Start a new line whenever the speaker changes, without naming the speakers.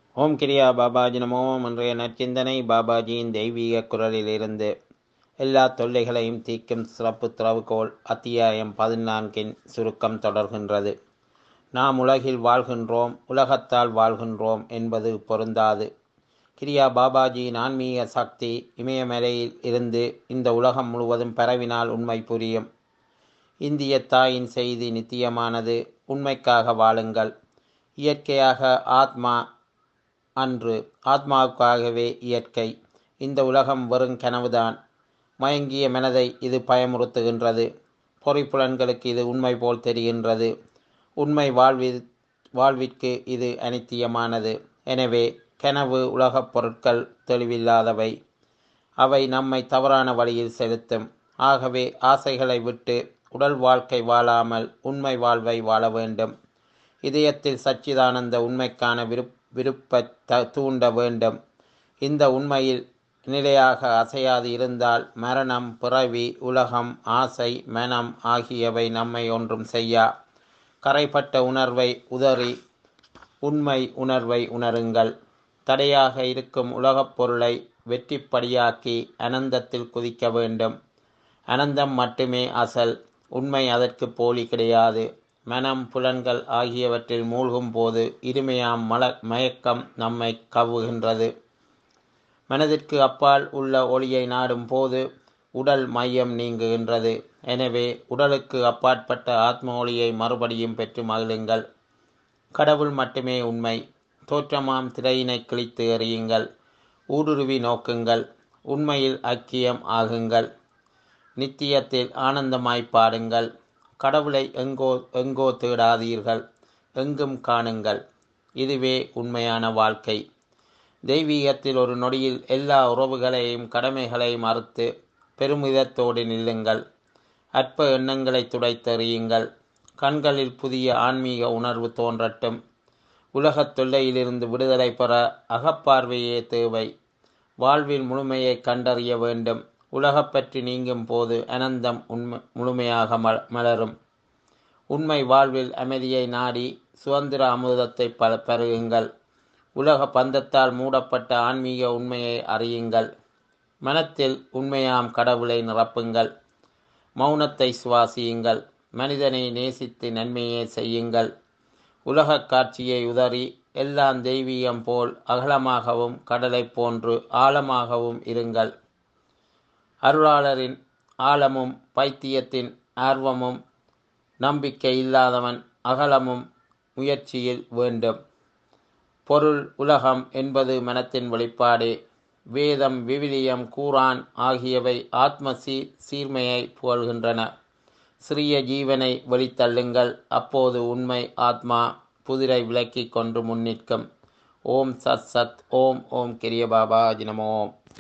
ஓம் கிரியா பாபாஜி நமோ இன்றைய நற்சிந்தனை பாபாஜியின் தெய்வீக குரலிலிருந்து எல்லா தொல்லைகளையும் தீர்க்கும் சிறப்பு திறவுகோல் அத்தியாயம் பதினான்கின் சுருக்கம் தொடர்கின்றது நாம் உலகில் வாழ்கின்றோம் உலகத்தால் வாழ்கின்றோம் என்பது பொருந்தாது கிரியா பாபாஜியின் ஆன்மீக சக்தி இமயமலையில் இருந்து இந்த உலகம் முழுவதும் பரவினால் உண்மை புரியும் இந்திய தாயின் செய்தி நித்தியமானது உண்மைக்காக வாழுங்கள் இயற்கையாக ஆத்மா அன்று ஆத்மாவுக்காகவே இயற்கை இந்த உலகம் வெறும் கனவுதான் மயங்கிய மனதை இது பயமுறுத்துகின்றது பொறிப்புலன்களுக்கு இது உண்மை போல் தெரிகின்றது உண்மை வாழ்வில் வாழ்விற்கு இது அனித்தியமானது எனவே கனவு உலகப் பொருட்கள் தெளிவில்லாதவை அவை நம்மை தவறான வழியில் செலுத்தும் ஆகவே ஆசைகளை விட்டு உடல் வாழ்க்கை வாழாமல் உண்மை வாழ்வை வாழ வேண்டும் இதயத்தில் சச்சிதானந்த உண்மைக்கான விருப் விருப்ப த தூண்ட வேண்டும் இந்த உண்மையில் நிலையாக அசையாது இருந்தால் மரணம் பிறவி உலகம் ஆசை மனம் ஆகியவை நம்மை ஒன்றும் செய்யா கரைப்பட்ட உணர்வை உதறி உண்மை உணர்வை உணருங்கள் தடையாக இருக்கும் உலகப் பொருளை வெற்றிப்படியாக்கி அனந்தத்தில் குதிக்க வேண்டும் அனந்தம் மட்டுமே அசல் உண்மை அதற்கு போலி கிடையாது மனம் புலன்கள் ஆகியவற்றில் மூழ்கும் போது இருமையாம் மல மயக்கம் நம்மை கவ்வுகின்றது மனதிற்கு அப்பால் உள்ள ஒளியை நாடும் போது உடல் மையம் நீங்குகின்றது எனவே உடலுக்கு அப்பாற்பட்ட ஆத்ம ஒளியை மறுபடியும் பெற்று மகிழுங்கள் கடவுள் மட்டுமே உண்மை தோற்றமாம் திரையினை கிழித்து எறியுங்கள் ஊடுருவி நோக்குங்கள் உண்மையில் ஐக்கியம் ஆகுங்கள் நித்தியத்தில் ஆனந்தமாய் பாடுங்கள் கடவுளை எங்கோ எங்கோ தேடாதீர்கள் எங்கும் காணுங்கள் இதுவே உண்மையான வாழ்க்கை தெய்வீகத்தில் ஒரு நொடியில் எல்லா உறவுகளையும் கடமைகளையும் மறுத்து பெருமிதத்தோடு நில்லுங்கள் அற்ப எண்ணங்களை துடைத்தெறியுங்கள் கண்களில் புதிய ஆன்மீக உணர்வு தோன்றட்டும் உலகத் தொல்லையிலிருந்து விடுதலை பெற அகப்பார்வையே தேவை வாழ்வில் முழுமையை கண்டறிய வேண்டும் உலகப்பற்றி நீங்கும் போது அனந்தம் உண்மை முழுமையாக மலரும் உண்மை வாழ்வில் அமைதியை நாடி சுதந்திர அமுதத்தை ப பருகுங்கள் உலக பந்தத்தால் மூடப்பட்ட ஆன்மீக உண்மையை அறியுங்கள் மனத்தில் உண்மையாம் கடவுளை நிரப்புங்கள் மௌனத்தை சுவாசியுங்கள் மனிதனை நேசித்து நன்மையே செய்யுங்கள் உலகக் காட்சியை உதறி எல்லாம் தெய்வீகம் போல் அகலமாகவும் கடலை போன்று ஆழமாகவும் இருங்கள் அருளாளரின் ஆழமும் பைத்தியத்தின் ஆர்வமும் நம்பிக்கை இல்லாதவன் அகலமும் முயற்சியில் வேண்டும் பொருள் உலகம் என்பது மனத்தின் வெளிப்பாடே வேதம் விவிலியம் கூரான் ஆகியவை ஆத்ம சீ சீர்மையை புகழ்கின்றன சிறிய ஜீவனை வெளித்தள்ளுங்கள் அப்போது உண்மை ஆத்மா புதிரை விலக்கி கொண்டு முன்னிற்கும் ஓம் சத் சத் ஓம் ஓம் கிரிய பாபா ஜினமோம்